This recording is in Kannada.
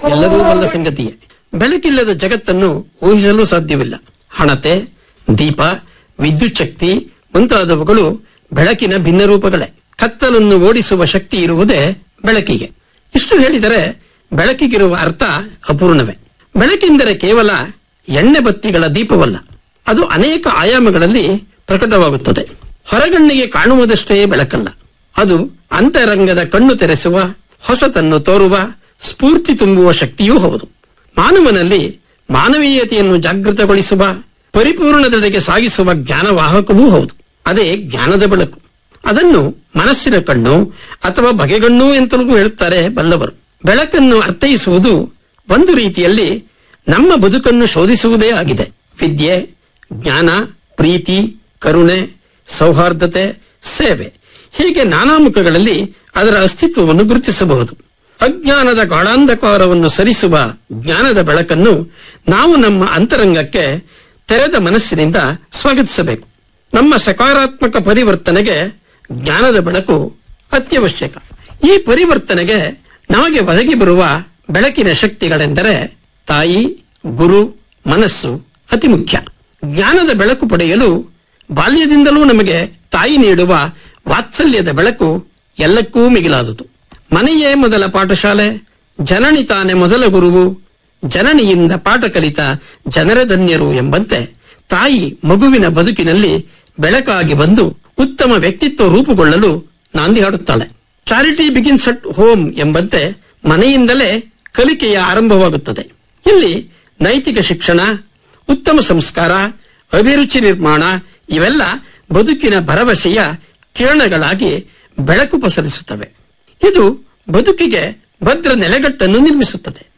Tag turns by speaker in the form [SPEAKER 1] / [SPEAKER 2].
[SPEAKER 1] ಎಲ್ಲರೂ ಬಲ್ಲ ಸಂಗತಿಯೇ ಬೆಳಕಿಲ್ಲದ ಜಗತ್ತನ್ನು ಊಹಿಸಲು ಸಾಧ್ಯವಿಲ್ಲ ಹಣತೆ ದೀಪ ವಿದ್ಯುತ್ ಶಕ್ತಿ ಮುಂತಾದವುಗಳು ಬೆಳಕಿನ ಭಿನ್ನ ರೂಪಗಳೇ ಕತ್ತಲನ್ನು ಓಡಿಸುವ ಶಕ್ತಿ ಇರುವುದೇ ಬೆಳಕಿಗೆ ಇಷ್ಟು ಹೇಳಿದರೆ ಬೆಳಕಿಗಿರುವ ಅರ್ಥ ಅಪೂರ್ಣವೇ ಬೆಳಕೆಂದರೆ ಕೇವಲ ಎಣ್ಣೆ ಬತ್ತಿಗಳ ದೀಪವಲ್ಲ ಅದು ಅನೇಕ ಆಯಾಮಗಳಲ್ಲಿ ಪ್ರಕಟವಾಗುತ್ತದೆ ಹೊರಗಣ್ಣಿಗೆ ಕಾಣುವುದಷ್ಟೇ ಬೆಳಕಲ್ಲ ಅದು ಅಂತರಂಗದ ಕಣ್ಣು ತೆರೆಸುವ ಹೊಸತನ್ನು ತೋರುವ ಸ್ಫೂರ್ತಿ ತುಂಬುವ ಶಕ್ತಿಯೂ ಹೌದು ಮಾನವನಲ್ಲಿ ಮಾನವೀಯತೆಯನ್ನು ಜಾಗೃತಗೊಳಿಸುವ ಪರಿಪೂರ್ಣದೆಡೆಗೆ ಸಾಗಿಸುವ ಜ್ಞಾನವಾಹಕವೂ ಹೌದು ಅದೇ ಜ್ಞಾನದ ಬೆಳಕು ಅದನ್ನು ಮನಸ್ಸಿನ ಕಣ್ಣು ಅಥವಾ ಬಗೆಗಣ್ಣು ಎಂತಲೂ ಹೇಳುತ್ತಾರೆ ಬಲ್ಲವರು ಬೆಳಕನ್ನು ಅರ್ಥೈಸುವುದು ಒಂದು ರೀತಿಯಲ್ಲಿ ನಮ್ಮ ಬದುಕನ್ನು ಶೋಧಿಸುವುದೇ ಆಗಿದೆ ವಿದ್ಯೆ ಜ್ಞಾನ ಪ್ರೀತಿ ಕರುಣೆ ಸೌಹಾರ್ದತೆ ಸೇವೆ ಹೀಗೆ ನಾನಾ ಮುಖಗಳಲ್ಲಿ ಅದರ ಅಸ್ತಿತ್ವವನ್ನು ಗುರುತಿಸಬಹುದು ಅಜ್ಞಾನದ ಗಾಢಾಂಧಕಾರವನ್ನು ಸರಿಸುವ ಜ್ಞಾನದ ಬೆಳಕನ್ನು ನಾವು ನಮ್ಮ ಅಂತರಂಗಕ್ಕೆ ತೆರೆದ ಮನಸ್ಸಿನಿಂದ ಸ್ವಾಗತಿಸಬೇಕು ನಮ್ಮ ಸಕಾರಾತ್ಮಕ ಪರಿವರ್ತನೆಗೆ ಜ್ಞಾನದ ಬೆಳಕು ಅತ್ಯವಶ್ಯಕ ಈ ಪರಿವರ್ತನೆಗೆ ನಮಗೆ ಒದಗಿ ಬರುವ ಬೆಳಕಿನ ಶಕ್ತಿಗಳೆಂದರೆ ತಾಯಿ ಗುರು ಮನಸ್ಸು ಅತಿ ಮುಖ್ಯ ಜ್ಞಾನದ ಬೆಳಕು ಪಡೆಯಲು ಬಾಲ್ಯದಿಂದಲೂ ನಮಗೆ ತಾಯಿ ನೀಡುವ ವಾತ್ಸಲ್ಯದ ಬೆಳಕು ಎಲ್ಲಕ್ಕೂ ಮಿಗಿಲಾದುದು ಮನೆಯೇ ಮೊದಲ ಪಾಠಶಾಲೆ ಜನನಿ ತಾನೆ ಮೊದಲ ಗುರುವು ಜನನಿಯಿಂದ ಪಾಠ ಕಲಿತ ಜನರ ಧನ್ಯರು ಎಂಬಂತೆ ತಾಯಿ ಮಗುವಿನ ಬದುಕಿನಲ್ಲಿ ಬೆಳಕಾಗಿ ಬಂದು ಉತ್ತಮ ವ್ಯಕ್ತಿತ್ವ ರೂಪುಗೊಳ್ಳಲು ನಾಂದಿ ಹಾಡುತ್ತಾಳೆ ಚಾರಿಟಿ ಬಿಗಿನ್ಸ್ ಅಟ್ ಹೋಮ್ ಎಂಬಂತೆ ಮನೆಯಿಂದಲೇ ಕಲಿಕೆಯ ಆರಂಭವಾಗುತ್ತದೆ ಇಲ್ಲಿ ನೈತಿಕ ಶಿಕ್ಷಣ ಉತ್ತಮ ಸಂಸ್ಕಾರ ಅಭಿರುಚಿ ನಿರ್ಮಾಣ ಇವೆಲ್ಲ ಬದುಕಿನ ಭರವಸೆಯ ಕಿರಣಗಳಾಗಿ ಬೆಳಕು ಪಸರಿಸುತ್ತವೆ ಇದು ಬದುಕಿಗೆ ಭದ್ರ ನೆಲೆಗಟ್ಟನ್ನು ನಿರ್ಮಿಸುತ್ತದೆ